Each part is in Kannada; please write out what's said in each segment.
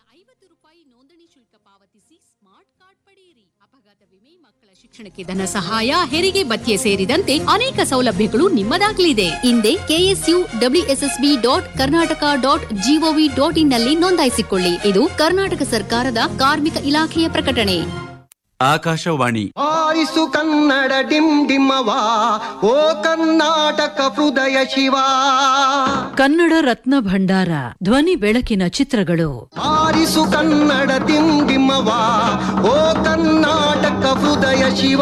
ಐವತ್ತು ರೂಪಾಯಿ ನೋಂದಣಿ ಶುಲ್ಕ ಪಾವತಿಸಿ ಸ್ಮಾರ್ಟ್ ಕಾರ್ಡ್ ಪಡೆಯಿರಿ ಅಪಘಾತ ವಿಮೆ ಮಕ್ಕಳ ಶಿಕ್ಷಣಕ್ಕೆ ಧನ ಸಹಾಯ ಹೆರಿಗೆ ಭತ್ಯೆ ಸೇರಿದಂತೆ ಅನೇಕ ಸೌಲಭ್ಯಗಳು ನಿಮ್ಮದಾಗಲಿದೆ ಹಿಂದೆ KSU WSSB dot Karnataka dot GOV dot in ನಲ್ಲಿ ನೋಂದಾಯಿಸಿಕೊಳ್ಳಿ ಇದು ಕರ್ನಾಟಕ ಸರ್ಕಾರದ ಕಾರ್ಮಿಕ ಇಲಾಖೆಯ ಪ್ರಕಟಣೆ ಆಕಾಶವಾಣಿ ಆರಿಸು ಕನ್ನಡ ಡಿಮ್ ಡಿಮ್ಮವ ಓ ಕರ್ನಾಟಕ ಹೃದಯ ಶಿವ ಕನ್ನಡ ರತ್ನ ಭಂಡಾರ ಧ್ವನಿ ಬೆಳಕಿನ ಚಿತ್ರಗಳು ಆರಿಸು ಕನ್ನಡ ಡಿಮ್ ಡಿಮ್ಮವ ಓ ಕರ್ನಾಟಕ ಹೃದಯ ಶಿವ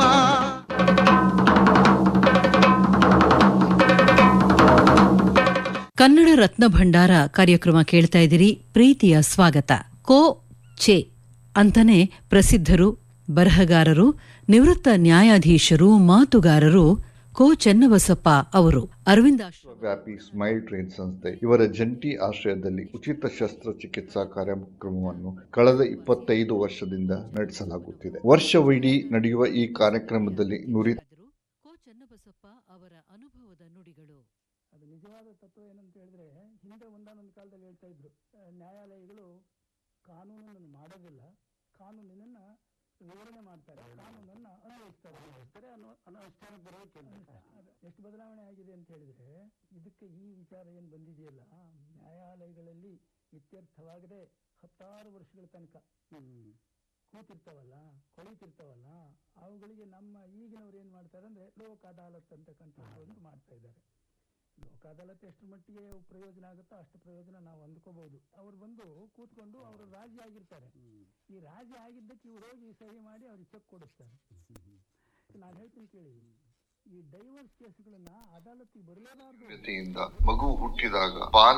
ಕನ್ನಡ ರತ್ನ ಭಂಡಾರ ಕಾರ್ಯಕ್ರಮ ಕೇಳ್ತಾ ಇದ್ದೀರಿ ಪ್ರೀತಿಯ ಸ್ವಾಗತ ಕೋ ಚೆ ಅಂತಾನೆ ಪ್ರಸಿದ್ಧರು ಬರಹಗಾರರು ನಿವೃತ್ತ ನ್ಯಾಯಾಧೀಶರು ಮಾತುಗಾರರು ಕೋ ಚೆನ್ನಬಸಪ್ಪ ಅವರು ಅರವಿಂದಾಶ್ರಮ ವ್ಯಾಪಿ ಸ್ಮೈಲ್ ಟ್ರೈನ್ ಸಂಸ್ಥೆ ಇವರ ಜಂಟಿ ಆಶ್ರಯದಲ್ಲಿ ಉಚಿತ ಶಸ್ತ್ರಚಿಕಿತ್ಸಾ ಕಾರ್ಯಕ್ರಮವನ್ನು ಕಳೆದ ಇಪ್ಪತ್ತೈದು ವರ್ಷದಿಂದ ನಡೆಸಲಾಗುತ್ತಿದೆ ವರ್ಷವಿಡೀ ನಡೆಯುವ ಈ ಕಾರ್ಯಕ್ರಮದಲ್ಲಿ ನುರಿತ ಕೋ ಚೆನ್ನಬಸಪ್ಪ ಅವರ ಅನುಭವದ ನುಡಿಗಳು ಅದು ನಿಜವಾದ ತತ್ವ ಏನಂತ ಹೇಳಿದ್ರೆ ಹಿಂದೆ ಒಂದಾನೊಂದು ಕಾಲದಲ್ಲಿ ಹೇಳ್ತಾ ಇದ್ರು ಆ, ನ್ಯಾಯಾಲಯಗಳು ಕಾನೂನನ್ನು ಮಾಡೋದಿಲ್ಲ ಕಾನೂನಿನನ್ನ ವಿವರಣೆ ಮಾಡ್ತಾರೆ ಕಾನೂನನ್ನ ಅನ್ವಯಿಸ್ತಾರೆ ಅನ್ವಯಿಸ್ತಾರೆ ಅನ್ನೋ ಅನುಷ್ಠಾನ ಬರೋಕೆ ಎಷ್ಟು ಬದಲಾವಣೆ ಆಗಿದೆ ಅಂತ ಹೇಳಿದ್ರೆ ಇದಕ್ಕೆ ಈ ವಿಚಾರ ಏನು ಬಂದಿದೆಯಲ್ಲ ನ್ಯಾಯಾಲಯಗಳಲ್ಲಿ ಇತ್ಯರ್ಥವಾಗದೆ ಹತ್ತಾರು ವರ್ಷಗಳ ತನಕ ಕೂತಿರ್ತಾವಲ್ಲ ಕೊಳಿತಿರ್ತಾವಲ್ಲ ಅವುಗಳಿಗೆ ನಮ್ಮ ಈಗಿನವ್ರು ಏನ್ ಮಾಡ್ತಾರೆ ಅಂದ್ರೆ ಲೋಕ ಅದಾಲತ್ ಅಂತಕ್ಕಂಥ ಒಂದು ಮಾಡ್ತಾ ಇದ್ದಾರೆ ಲೋಕ ಅದಾಲತ್ ಎಷ್ಟು ಮಟ್ಟಿಗೆ ಪ್ರಯೋಜನ ಆಗುತ್ತೋ ಅಷ್ಟು ಪ್ರಯೋಜನ ನಾವು ಅಂದ್ಕೋಬಹುದು ಅವ್ರು ಬಂದು ಕೂತ್ಕೊಂಡು ಅವರು ರಾಜಿ ಆಗಿರ್ತಾರೆ ಈ ರಾಜಿ ಆಗಿದ್ದಕ್ಕೆ ಇವ್ರು ಹೋಗಿ ಸಹಿ ಮಾಡಿ ಅವ್ರಿಗೆ ಚೆಕ್ ಕೊಡಿಸ್ತಾರೆ ನಾನು ಹೇಳ್ತೀನಿ ಕೇಳಿ ಈ ಡೈವರ್ಸ್ ಕೇಸ್ಗಳನ್ನ ಅದಾಲತ್ತಿಗೆ ಬರಲೇಬಾರ್ದು ಮಗು ಹುಟ್ಟಿದಾಗ ಬಾಲ